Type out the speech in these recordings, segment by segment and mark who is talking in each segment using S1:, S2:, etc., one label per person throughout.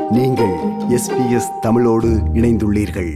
S1: நீங்கள் எஸ்பிஎஸ் தமிழோடு இணைந்துள்ளீர்கள்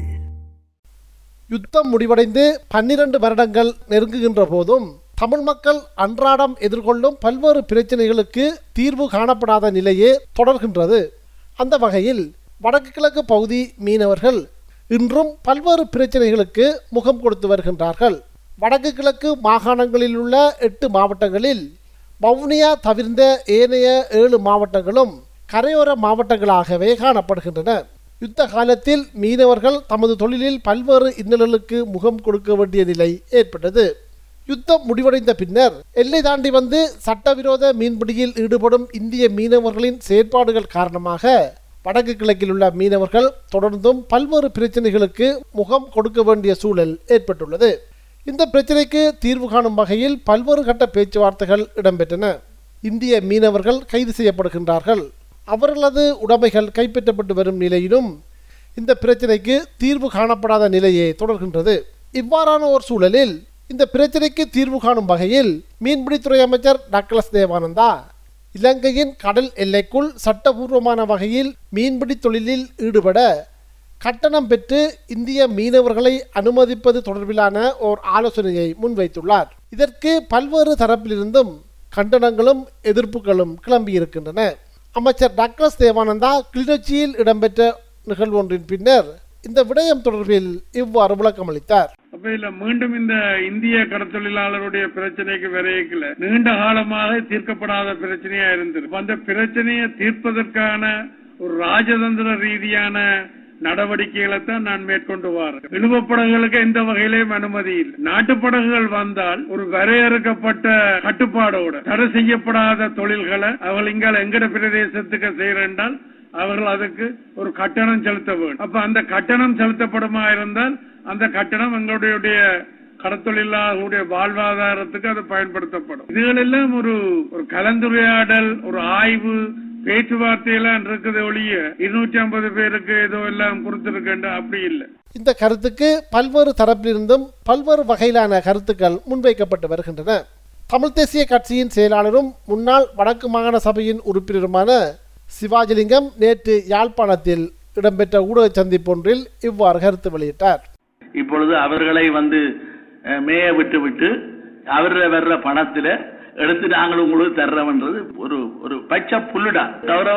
S2: யுத்தம் முடிவடைந்து பன்னிரண்டு வருடங்கள் நெருங்குகின்ற போதும் தமிழ் மக்கள் அன்றாடம் எதிர்கொள்ளும் பல்வேறு பிரச்சனைகளுக்கு தீர்வு காணப்படாத நிலையே தொடர்கின்றது அந்த வகையில் வடக்கு கிழக்கு பகுதி மீனவர்கள் இன்றும் பல்வேறு பிரச்சனைகளுக்கு முகம் கொடுத்து வருகின்றார்கள் வடக்கு கிழக்கு மாகாணங்களில் உள்ள எட்டு மாவட்டங்களில் வவுனியா தவிர்ந்த ஏனைய ஏழு மாவட்டங்களும் கரையோர மாவட்டங்களாகவே காணப்படுகின்றன யுத்த காலத்தில் மீனவர்கள் தமது தொழிலில் பல்வேறு இன்னல்களுக்கு முகம் கொடுக்க வேண்டிய நிலை ஏற்பட்டது யுத்தம் முடிவடைந்த பின்னர் எல்லை தாண்டி வந்து சட்டவிரோத மீன்பிடியில் ஈடுபடும் இந்திய மீனவர்களின் செயற்பாடுகள் காரணமாக வடக்கு கிழக்கில் உள்ள மீனவர்கள் தொடர்ந்தும் பல்வேறு பிரச்சனைகளுக்கு முகம் கொடுக்க வேண்டிய சூழல் ஏற்பட்டுள்ளது இந்த பிரச்சனைக்கு தீர்வு காணும் வகையில் பல்வேறு கட்ட பேச்சுவார்த்தைகள் இடம்பெற்றன இந்திய மீனவர்கள் கைது செய்யப்படுகின்றார்கள் அவர்களது உடைமைகள் கைப்பற்றப்பட்டு வரும் நிலையிலும் இந்த பிரச்சனைக்கு தீர்வு காணப்படாத நிலையே தொடர்கின்றது இவ்வாறான ஒரு சூழலில் இந்த பிரச்சனைக்கு தீர்வு காணும் வகையில் மீன்பிடித்துறை அமைச்சர் டக்ளஸ் தேவானந்தா இலங்கையின் கடல் எல்லைக்குள் சட்டபூர்வமான வகையில் மீன்பிடி தொழிலில் ஈடுபட கட்டணம் பெற்று இந்திய மீனவர்களை அனுமதிப்பது தொடர்பிலான ஓர் ஆலோசனையை முன்வைத்துள்ளார் இதற்கு பல்வேறு தரப்பிலிருந்தும் கண்டனங்களும் எதிர்ப்புகளும் கிளம்பியிருக்கின்றன அமைச்சர் டாக்டர் தேவானந்தா கிளிநொச்சியில் இடம்பெற்ற நிகழ்வு ஒன்றின் பின்னர் இந்த விடயம் தொடர்பில் இவ்வாறு விளக்கமளித்தார்
S3: அப்ப இல்ல மீண்டும் இந்த இந்திய கடத்தொழிலாளருடைய பிரச்சனைக்கு விரைக்கல நீண்ட காலமாக தீர்க்கப்படாத பிரச்சனையா இருந்தது அப்ப அந்த பிரச்சனையை தீர்ப்பதற்கான ஒரு ராஜதந்திர ரீதியான நடவடிக்கைகளை தான் நான் மேற்கொண்டு வாரேன் இழுவப்படகுகளுக்கு எந்த வகையிலையும் அனுமதி இல்லை நாட்டுப்படகுகள் வந்தால் ஒரு வரையறுக்கப்பட்ட கட்டுப்பாடோட தடை செய்யப்படாத தொழில்களை அவர்கள் இங்கால எங்கட பிரதேசத்துக்கு செய்யறென்றால் அவர்கள் அதுக்கு ஒரு கட்டணம் செலுத்த வேண்டும் அப்ப அந்த கட்டணம் செலுத்தப்படுமா இருந்தால் அந்த கட்டணம் எங்களுடைய கடத்தொழிலாளர்களுடைய வாழ்வாதாரத்துக்கு அது பயன்படுத்தப்படும் இதுகளெல்லாம் ஒரு ஒரு கலந்துரையாடல் ஒரு ஆய்வு பேச்சுவார்த்தையெல்லாம் இருக்குது ஒழிய இருநூற்றி ஐம்பது பேருக்கு ஏதோ எல்லாம் கொடுத்திருக்கேன் அப்படி இல்லை
S2: இந்த கருத்துக்கு பல்வேறு தரப்பிலிருந்தும் பல்வேறு வகையிலான கருத்துக்கள் முன்வைக்கப்பட்டு வருகின்றன தமிழ் தேசிய கட்சியின் செயலாளரும் முன்னாள் வடக்கு மாகாண சபையின் உறுப்பினருமான சிவாஜிலிங்கம் நேற்று யாழ்ப்பாணத்தில் இடம்பெற்ற ஊடக சந்திப்பொன்றில் இவ்வாறு கருத்து வெளியிட்டார்
S4: இப்பொழுது அவர்களை வந்து அஹ், மேய விட்டு விட்டு அவர வர்ற பணத்துல எடுத்து நாங்கள் உங்களுக்கு தர்றோம்ன்றது ஒரு ஒரு பச்சை புல்லுடா கௌரவ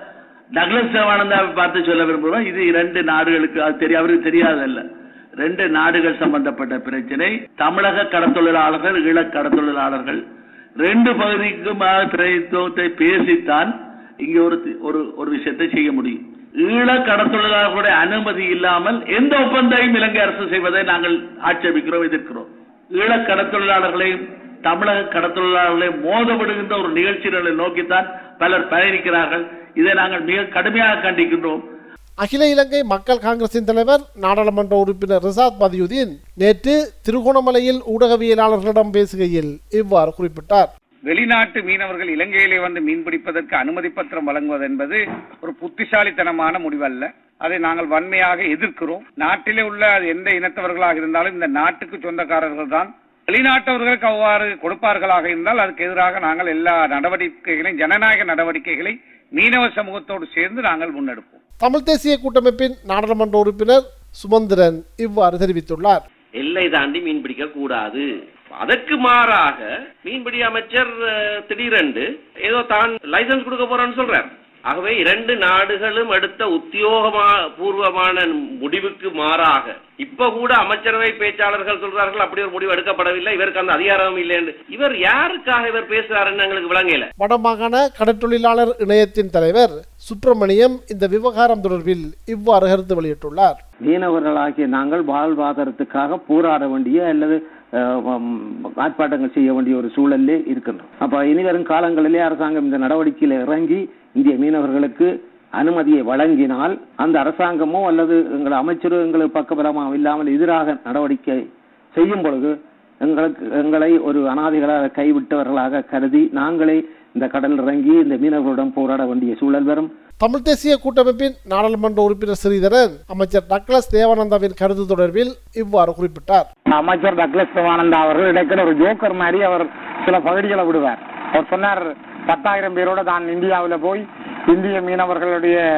S4: டக்ளஸ் தேவானந்தாவை பார்த்து சொல்ல விரும்புகிறோம் இது இரண்டு நாடுகளுக்கு அது தெரிய அவருக்கு தெரியாதல்ல ரெண்டு நாடுகள் சம்பந்தப்பட்ட பிரச்சனை தமிழக கடத்தொழிலாளர்கள் ஈழக் கடத்தொழிலாளர்கள் ரெண்டு பகுதிக்கும் பிரதித்துவத்தை பேசித்தான் இங்க ஒரு ஒரு ஒரு விஷயத்தை செய்ய முடியும் ஈழ கடத்தொழிலாளர்களுடைய அனுமதி இல்லாமல் எந்த ஒப்பந்தையும் இலங்கை அரசு செய்வதை நாங்கள் ஆட்சேபிக்கிறோம் எதிர்க்கிறோம் ஈழ கடத்தொழிலாளர்களையும் தமிழக கடத்தொழிலாளர்களையும் மோதவிடுகின்ற ஒரு நிகழ்ச்சிகளை நோக்கித்தான் பலர் பயணிக்கிறார்கள் இதை நாங்கள் மிக கடுமையாக கண்டிக்கின்றோம்
S2: அகில இலங்கை மக்கள் காங்கிரசின் தலைவர் நாடாளுமன்ற உறுப்பினர் ரிசாத் பதியுதீன் நேற்று திருகோணமலையில் ஊடகவியலாளர்களிடம் பேசுகையில் இவ்வாறு குறிப்பிட்டார்
S5: வெளிநாட்டு மீனவர்கள் இலங்கையிலே வந்து மீன்பிடிப்பதற்கு அனுமதி பத்திரம் வழங்குவது என்பது ஒரு புத்திசாலித்தனமான முடிவல்ல அதை நாங்கள் வன்மையாக எதிர்க்கிறோம் நாட்டிலே உள்ள அது எந்த இனத்தவர்களாக இருந்தாலும் இந்த நாட்டுக்கு சொந்தக்காரர்கள் தான் வெளிநாட்டவர்களுக்கு அவ்வாறு கொடுப்பார்களாக இருந்தால் அதுக்கு எதிராக நாங்கள் எல்லா நடவடிக்கைகளையும் ஜனநாயக நடவடிக்கைகளை மீனவ சமூகத்தோடு சேர்ந்து நாங்கள் முன்னெடுப்போம்
S2: தமிழ் தேசிய கூட்டமைப்பின் நாடாளுமன்ற உறுப்பினர் சுமந்திரன் இவ்வாறு தெரிவித்துள்ளார்
S6: எல்லை தாண்டி மீன் பிடிக்க கூடாது அதற்கு மாறாக மீன்பிடி அமைச்சர் அஹ், திடீரென்று ஏதோ தான் லைசன்ஸ் கொடுக்க போறேன்னு சொல்றார் ஆகவே இரண்டு நாடுகளும் எடுத்த உத்தியோகமா பூர்வமான முடிவுக்கு மாறாக இப்ப கூட அமைச்சரவை பேச்சாளர்கள் சொல்றார்கள் அப்படி ஒரு முடிவு எடுக்கப்படவில்லை இவருக்கு அந்த அதிகாரம் இல்லை என்று இவர் யாருக்காக இவர் பேசுறாருன்னு எங்களுக்கு விளங்கல
S2: வடமாகாண கடற்றொழிலாளர் இணையத்தின் தலைவர் சுப்பிரமணியம் இந்த விவகாரம் தொடர்பில் இவ்வாறு கருத்து வெளியிட்டுள்ளார்
S7: மீனவர்களாகிய நாங்கள் வாழ்வாதாரத்துக்காக போராட வேண்டிய அல்லது அஹ், உம், ஆர்ப்பாட்டங்கள் செய்ய வேண்டிய ஒரு சூழல்லே இருக்கின்றோம் அப்ப இனி வரும் காலங்களிலே அரசாங்கம் இந்த நடவடிக்கையில இறங்கி இந்திய மீனவர்களுக்கு அனுமதியை வழங்கினால் அந்த அரசாங்கமோ அல்லது எங்கள் அமைச்சரோ எங்களுக்கு பக்கபலமாக இல்லாமல் எதிராக நடவடிக்கை செய்யும் பொழுது எங்களுக்கு எங்களை ஒரு அனாதைகளாக கைவிட்டவர்களாக கருதி நாங்களே இந்த கடல் இறங்கி இந்த மீனவர்களுடன் போராட வேண்டிய சூழல் வரும்
S2: தமிழ் தேசிய கூட்டமைப்பின் நாடாளுமன்ற உறுப்பினர் ஸ்ரீதரன் அமைச்சர் டக்ளஸ் தேவானந்தாவின் கருத்து தொடர்பில் இவ்வாறு குறிப்பிட்டார்
S8: அமைச்சர் டக்ளஸ் சிவானந்தா அவர்கள் இடைக்கிட ஒரு ஜோக்கர் மாதிரி அவர் சில பகுதிகளை விடுவார் அவர் சொன்னார் பத்தாயிரம் பேரோட தான் இந்தியாவில் போய் இந்திய மீனவர்களுடைய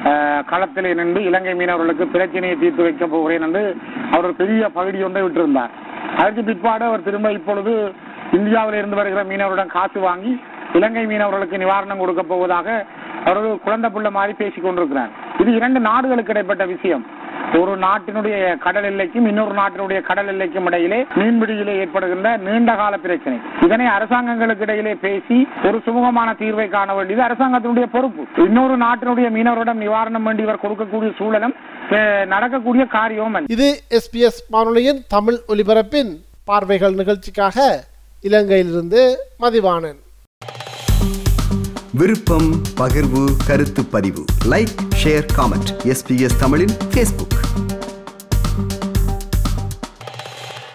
S8: அஹ், களத்திலே நின்று இலங்கை மீனவர்களுக்கு பிரச்சனையை தீர்த்து வைக்க போகிறேன் என்று அவர் ஒரு பெரிய பகுதி ஒன்றை விட்டிருந்தார் அதற்கு பிற்பாடு அவர் திரும்ப இப்பொழுது இந்தியாவில் இருந்து வருகிற மீனவரிடம் காசு வாங்கி இலங்கை மீனவர்களுக்கு நிவாரணம் கொடுக்க போவதாக அவர் ஒரு குழந்தை புள்ள மாதிரி பேசிக் கொண்டிருக்கிறார் இது இரண்டு நாடுகளுக்கு இடைப்பட்ட விஷயம் ஒரு நாட்டினுடைய கடல் எல்லைக்கும் இன்னொரு நாட்டினுடைய கடல் எல்லைக்கும் இடையிலே மீன்பிடியிலே ஏற்படுகின்ற நீண்ட கால பிரச்சனை இதனை அரசாங்கங்களுக்கு இடையிலே பேசி ஒரு சுமூகமான தீர்வை காண வேண்டியது அரசாங்கத்தினுடைய பொறுப்பு இன்னொரு நாட்டினுடைய மீனவரிடம் நிவாரணம் வேண்டி இவர் கொடுக்கக்கூடிய சூழலும் அஹ், நடக்கக்கூடிய காரியம் அல்ல.
S2: இது எஸ்பிஎஸ் வானொலியின் தமிழ் ஒலிபரப்பின் பார்வைகள் நிகழ்ச்சிக்காக இலங்கையிலிருந்து மதிவாணன்
S1: விருப்பம் பகிர்வு கருத்து பதிவு லைக் ஷேர் காமெண்ட் எஸ்பிஎஸ் தமிழின் ஃபேஸ்புக்